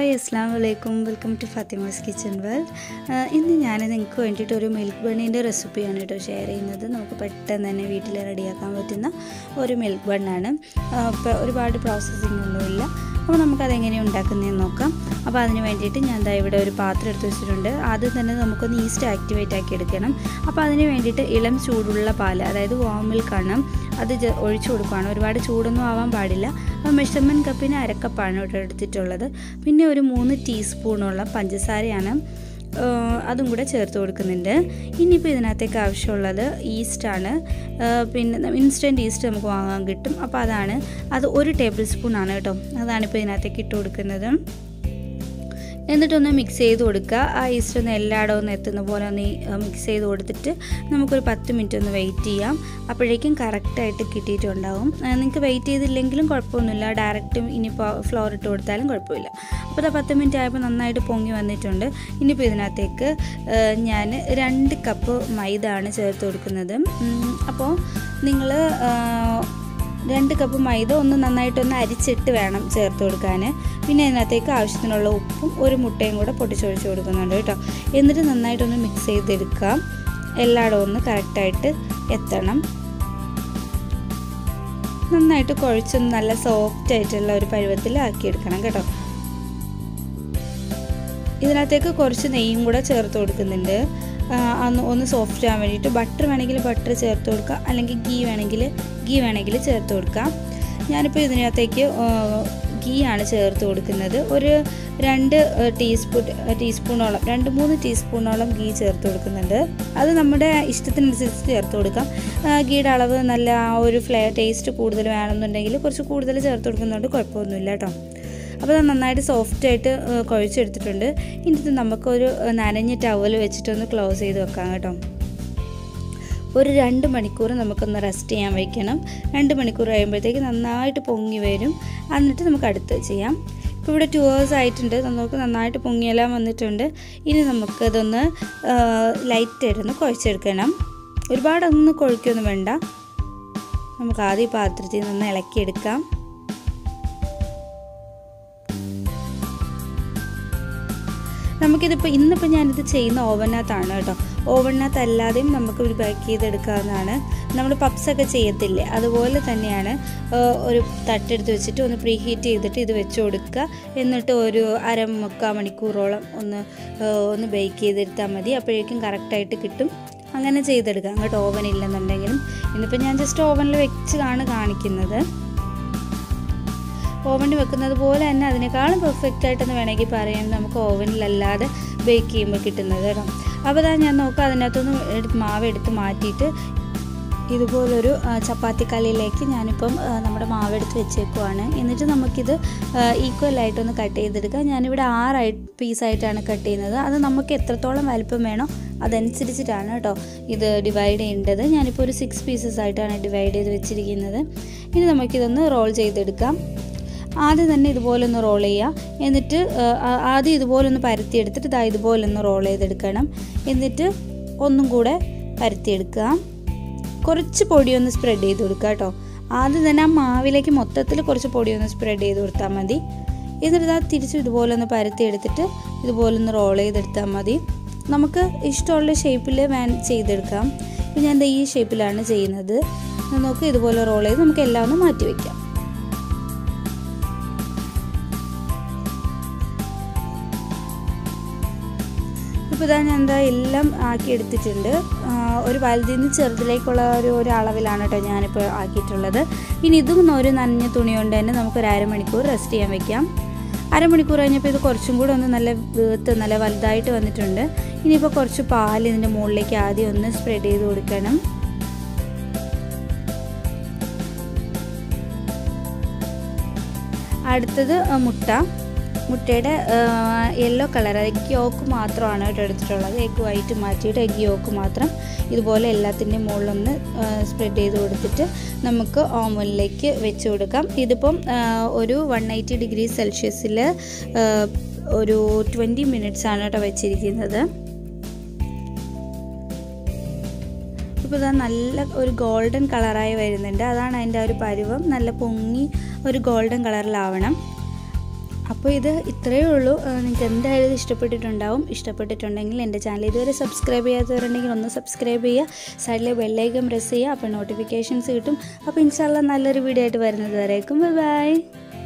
hi അസ്സാം വലൈക്കും welcome to Fatima's kitchen world ഇന്ന് ഞാൻ നിങ്ങൾക്ക് വേണ്ടിയിട്ട് ഒരു മിൽക്ക് ബണ്ണീൻ്റെ റെസിപ്പിയാണ് കേട്ടോ ഷെയർ ചെയ്യുന്നത് നമുക്ക് പെട്ടെന്ന് തന്നെ വീട്ടിൽ റെഡിയാക്കാൻ പറ്റുന്ന ഒരു മിൽക്ക് ബണ്ണാണ് ഇപ്പോൾ ഒരുപാട് പ്രോസസ്സിംഗ് ഒന്നുമില്ല അപ്പോൾ നമുക്കതെങ്ങനെയാണ് ഉണ്ടാക്കുന്നതെന്ന് നോക്കാം അപ്പോൾ അതിന് വേണ്ടിയിട്ട് ഞാൻ ദാ ഇവിടെ ഒരു പാത്രം എടുത്ത് വെച്ചിട്ടുണ്ട് ആദ്യം തന്നെ നമുക്കൊന്ന് ഈസ്റ്റ് ആക്ടിവേറ്റ് ആക്കി എടുക്കണം അപ്പോൾ അതിന് വേണ്ടിയിട്ട് ഇളം ചൂടുള്ള പാൽ അതായത് വാം മിൽക്കാണ് അത് ജ- ഒഴിച്ചു കൊടുക്കുകയാണ് ഒരുപാട് ചൂടൊന്നും ആവാൻ പാടില്ല അപ്പോൾ മെഷർമെൻറ്റ് കപ്പിന് അരക്കപ്പാണ് ഇവിടെ എടുത്തിട്ടുള്ളത് പിന്നെ ഒരു മൂന്ന് ടീസ്പൂണോളം പഞ്ചസാരയാണ് ഏഹ് അതും കൂടെ ചേർത്ത് കൊടുക്കുന്നുണ്ട് ഇനിയിപ്പോൾ ഇതിനകത്തേക്ക് ആവശ്യമുള്ളത് ഈസ്റ്റാണ് പിന്നെ ഇൻസ്റ്റൻറ്റ് ഈസ്റ്റ് നമുക്ക് വാങ്ങാൻ കിട്ടും അപ്പോൾ അതാണ് അത് ഒരു ടേബിൾ സ്പൂൺ ആണ് കേട്ടോ അതാണിപ്പോൾ ഇതിനകത്തേക്ക് ഇട്ട് കൊടുക്കുന്നത് എന്നിട്ടൊന്ന് മിക്സ് ചെയ്ത് കൊടുക്കുക ആ ഈസ്റ്റ് ഒന്ന് എല്ലായിടവും ഒന്ന് എത്തുന്ന പോലെ ഒന്ന് മിക്സ് ചെയ്ത് കൊടുത്തിട്ട് നമുക്കൊരു പത്ത് മിനിറ്റ് ഒന്ന് വെയിറ്റ് ചെയ്യാം അപ്പോഴേക്കും കറക്റ്റായിട്ട് കിട്ടിയിട്ടുണ്ടാവും നിങ്ങൾക്ക് വെയിറ്റ് ചെയ്തില്ലെങ്കിലും കുഴപ്പമൊന്നുമില്ല ഡയറക്റ്റ് ഇനിയിപ്പോൾ ഫ്ലോർ ഇട്ട് കൊടുത്താലും കുഴപ്പമില്ല അപ്പോൾ അത് പത്ത് മിനിറ്റ് ആയപ്പോൾ നന്നായിട്ട് പൊങ്ങി വന്നിട്ടുണ്ട് ഇനിയിപ്പോൾ ഇതിനകത്തേക്ക് ഞാൻ രണ്ട് കപ്പ് മൈദ ആണ് ചേർത്ത് കൊടുക്കുന്നത് ഉം, അപ്പോൾ നിങ്ങൾ രണ്ട് കപ്പ് മൈദ ഒന്ന് നന്നായിട്ടൊന്ന് അരിച്ചിട്ട് വേണം ചേർത്ത് കൊടുക്കാൻ പിന്നെ അതിനകത്തേക്ക് ആവശ്യത്തിനുള്ള ഉപ്പും ഒരു മുട്ടയും കൂടെ പൊട്ടിച്ചൊഴിച്ച് കൊടുക്കുന്നുണ്ട് കേട്ടോ എന്നിട്ട് നന്നായിട്ടൊന്ന് മിക്സ് ചെയ്തെടുക്കാം എല്ലായിടവും ഒന്ന് കറക്റ്റായിട്ട് എത്തണം നന്നായിട്ട് കുഴച്ചൊന്ന് നല്ല സോഫ്റ്റ് ആയിട്ടുള്ള ഒരു പരുവത്തിൽ ആക്കിയെടുക്കണം കേട്ടോ ഇതിനകത്തേക്ക് കുറച്ച് നെയ്യും കൂടെ ചേർത്ത് കൊടുക്കുന്നുണ്ട് ആ, ഒന്ന് ഒന്ന് സോഫ്റ്റ് ആവാൻ വേണ്ടിയിട്ട് ബട്ടർ വേണമെങ്കിൽ ബട്ടർ ചേർത്ത് കൊടുക്കുക അല്ലെങ്കിൽ ഗീ വേണമെങ്കിൽ ഗീ വേണമെങ്കിൽ ചേർത്ത് കൊടുക്കാം ഞാനിപ്പോൾ ഇതിനകത്തേക്ക് ഗീ ആണ് ചേർത്ത് കൊടുക്കുന്നത് ഒരു രണ്ട് ടീസ്പൂൺ ടീസ്പൂണോളം രണ്ട് മൂന്ന് ടീസ്പൂണോളം ഗീ ചേർത്ത് കൊടുക്കുന്നുണ്ട് അത് നമ്മുടെ ഇഷ്ടത്തിനനുസരിച്ച് ചേർത്ത് കൊടുക്കാം ആ, ഗീയുടെ അളവ് നല്ല ആ ഒരു ഫ്ലേ ടേസ്റ്റ് കൂടുതൽ വേണമെന്നുണ്ടെങ്കിൽ കുറച്ച് കൂടുതൽ ചേർത്ത് കൊടുക്കുന്നതുകൊണ്ട് കുഴപ്പമൊന്നുമില്ല കേട്ടോ അപ്പോൾ അത് നന്നായിട്ട് സോഫ്റ്റ് ആയിട്ട് ഏഹ്, കുഴച്ചെടുത്തിട്ടുണ്ട് ഇനി ഇത് നമുക്കൊരു ഏഹ്, നനഞ്ഞ ടവൽ വെച്ചിട്ടൊന്ന് ക്ലോസ് ചെയ്ത് വെക്കാം കേട്ടോ ഒരു രണ്ട് മണിക്കൂർ നമുക്കൊന്ന് റെസ്റ്റ് ചെയ്യാൻ വയ്ക്കണം രണ്ട് മണിക്കൂർ കഴിയുമ്പോഴത്തേക്ക് നന്നായിട്ട് പൊങ്ങി വരും എന്നിട്ട് നമുക്ക് അടുത്ത് ചെയ്യാം ഇപ്പോൾ ഇവിടെ ടു ഹവേഴ്സ് ആയിട്ടുണ്ട് നമുക്ക് നന്നായിട്ട് പൊങ്ങിയെല്ലാം വന്നിട്ടുണ്ട് ഇനി നമുക്കതൊന്ന് ലൈറ്റായിട്ടൊന്ന് കുഴച്ചെടുക്കണം ഒരുപാടൊന്നും കുഴക്കൊന്നും വേണ്ട നമുക്ക് ആദ്യം ഈ പാത്രത്തിൽ നിന്ന് ഇളക്കിയെടുക്കാം നമുക്കിതിപ്പോൾ ഇന്നിപ്പോൾ ഞാനിത് ചെയ്യുന്ന ഓവനകത്താണ് കേട്ടോ ഓവനകത്ത് അല്ലാതെയും നമുക്ക് ഒരു ബേക്ക് ചെയ്തെടുക്കാവുന്നതാണ് നമ്മൾ പപ്സൊക്കെ ചെയ്യത്തില്ലേ അതുപോലെ തന്നെയാണ് ആ, ഒരു തട്ടെടുത്ത് വെച്ചിട്ട് ഒന്ന് പ്രീ ഹീറ്റ് ചെയ്തിട്ട് ഇത് വെച്ച് കൊടുക്കുക എന്നിട്ട് ഒരു അര മുക്കാൽ മണിക്കൂറോളം ഒന്ന് ആ, ഒന്ന് ബേക്ക് ചെയ്തെടുത്താൽ മതി അപ്പോഴേക്കും കറക്റ്റായിട്ട് കിട്ടും അങ്ങനെ ചെയ്തെടുക്കാം കേട്ടോ ഓവൻ ഇല്ലെന്നുണ്ടെങ്കിലും ഇന്നിപ്പോൾ ഞാൻ ജസ്റ്റ് ഓവനിൽ വെച്ചാണ് കാണിക്കുന്നത് ഓവനിൽ വെക്കുന്നത് പോലെ തന്നെ അതിനേക്കാളും പെർഫെക്റ്റ് ആയിട്ടെന്ന് വേണമെങ്കിൽ പറയാം നമുക്ക് ഓവനിലല്ലാതെ ബേക്ക് ചെയ്യുമ്പോൾ കിട്ടുന്നത് കേട്ടോ അപ്പോൾ അതാ ഞാൻ നോക്കുക അതിനകത്തുനിന്ന് എടുത്ത് മാവ് എടുത്ത് മാറ്റിയിട്ട് ഇതുപോലൊരു ആ, ചപ്പാത്തിക്കല്ലിലേക്ക് ഞാനിപ്പം ആ, നമ്മുടെ മാവ് എടുത്ത് വെച്ചേക്കുവാണ് എന്നിട്ട് നമുക്കിത് ഈക്വൽ ആയിട്ടൊന്ന് കട്ട് ചെയ്തെടുക്കാം ഞാനിവിടെ ആറായി പീസായിട്ടാണ് കട്ട് ചെയ്യുന്നത് അത് നമുക്ക് എത്രത്തോളം വലിപ്പം വേണോ അതനുസരിച്ചിട്ടാണ് കേട്ടോ ഇത് ഡിവൈഡ് ചെയ്യേണ്ടത് ഞാനിപ്പോൾ ഒരു സിക്സ് പീസസ് ആയിട്ടാണ് ഡിവൈഡ് ചെയ്ത് വെച്ചിരിക്കുന്നത് ഇനി നമുക്കിതൊന്ന് റോൾ ചെയ്തെടുക്കാം ആദ്യം തന്നെ ഇതുപോലെ ഒന്ന് റോൾ ചെയ്യുക എന്നിട്ട് ആ, ആദ്യം ഇതുപോലെ ഒന്ന് പരത്തിയെടുത്തിട്ട് ഇതാ ഇതുപോലെ ഒന്ന് റോൾ ചെയ്തെടുക്കണം എന്നിട്ട് ഒന്നും കൂടെ പരത്തിയെടുക്കുക കുറച്ച് പൊടിയൊന്ന് സ്പ്രെഡ് ചെയ്ത് കൊടുക്കുക കേട്ടോ ആദ്യം തന്നെ ആ മാവിലേക്ക് മൊത്തത്തിൽ കുറച്ച് പൊടിയൊന്ന് സ്പ്രെഡ് ചെയ്ത് കൊടുത്താൽ മതി എന്നിട്ട് ഇതാ തിരിച്ച് ഇതുപോലെ ഒന്ന് പരത്തിയെടുത്തിട്ട് ഇതുപോലെ ഒന്ന് റോൾ ചെയ്തെടുത്താൽ മതി നമുക്ക് ഇഷ്ടമുള്ള ഷേപ്പിൽ വേൻ ചെയ്തെടുക്കാം ഇപ്പം ഞാൻ ദേ ഈ ഷേപ്പിലാണ് ചെയ്യുന്നത് നമുക്ക് ഇതുപോലെ റോൾ ചെയ്ത് നമുക്ക് എല്ലാം ഒന്ന് മാറ്റി വയ്ക്കാം ഇപ്പോൾ ഇതാ ഞാൻ എന്താ എല്ലാം ആക്കി എടുത്തിട്ടുണ്ട് ആ, ഒരു വലുതിൽ നിന്ന് ചെറുതിലേക്കുള്ള ഒരു ഒരു അളവിലാണ് കേട്ടോ ഞാനിപ്പോൾ ആക്കിയിട്ടുള്ളത് ഇനി ഇതും ഒരു നനഞ്ഞ തുണി കൊണ്ട് തന്നെ നമുക്ക് ഒരു അരമണിക്കൂർ റെസ്റ്റ് ചെയ്യാൻ വെക്കാം അരമണിക്കൂർ കഴിഞ്ഞപ്പോൾ ഇത് കുറച്ചും കൂടെ ഒന്ന് നല്ല വീർത്ത് നല്ല വലുതായിട്ട് വന്നിട്ടുണ്ട് ഇനിയിപ്പോൾ കുറച്ച് പാൽ ഇതിൻ്റെ മുകളിലേക്ക് ആദ്യം ഒന്ന് സ്പ്രെഡ് ചെയ്ത് കൊടുക്കണം അടുത്തത് ആ, മുട്ട മുട്ടയുടെ യെല്ലോ കളർ എഗ് യോക്ക് മാത്രമാണ് കേട്ടോ എടുത്തിട്ടുള്ളത് എഗ് വൈറ്റ് മാറ്റിയിട്ട് എഗ് യോക്ക് മാത്രം ഇതുപോലെ എല്ലാത്തിൻ്റെയും മുകളിലൊന്ന് സ്പ്രെഡ് ചെയ്ത് കൊടുത്തിട്ട് നമുക്ക് ഓമനിലേക്ക് വെച്ച് കൊടുക്കാം ഇതിപ്പം ആ, ഒരു വൺ എയ്റ്റി ഡിഗ്രി സെൽഷ്യസിൽ ഒരു ട്വൻറ്റി മിനിറ്റ്സ് ആണ് കേട്ടോ വെച്ചിരിക്കുന്നത് ഇപ്പോൾ ഇതാ നല്ല ഒരു ഗോൾഡൻ കളറായി വരുന്നുണ്ട് അതാണ് അതിൻ്റെ ആ ഒരു പരുവം നല്ല പൊങ്ങി ഒരു ഗോൾഡൻ കളറിലാവണം അപ്പോൾ ഇത് ഇത്രയേ ഉള്ളൂ നിങ്ങൾക്ക് എന്തായാലും ഇത് ഇഷ്ടപ്പെട്ടിട്ടുണ്ടാവും ഇഷ്ടപ്പെട്ടിട്ടുണ്ടെങ്കിൽ എൻ്റെ ചാനൽ ഇതുവരെ സബ്സ്ക്രൈബ് ചെയ്യാത്തവരുണ്ടെങ്കിൽ ഒന്ന് സബ്സ്ക്രൈബ് ചെയ്യുക സൈഡിലെ ബെല്ലൈക്കൻ പ്രസ് ചെയ്യുക അപ്പോൾ നോട്ടിഫിക്കേഷൻസ് കിട്ടും അപ്പോൾ ഇൻഷാല്ല നല്ലൊരു വീഡിയോ ആയിട്ട് വരുന്നത് വരേക്കും ബൈ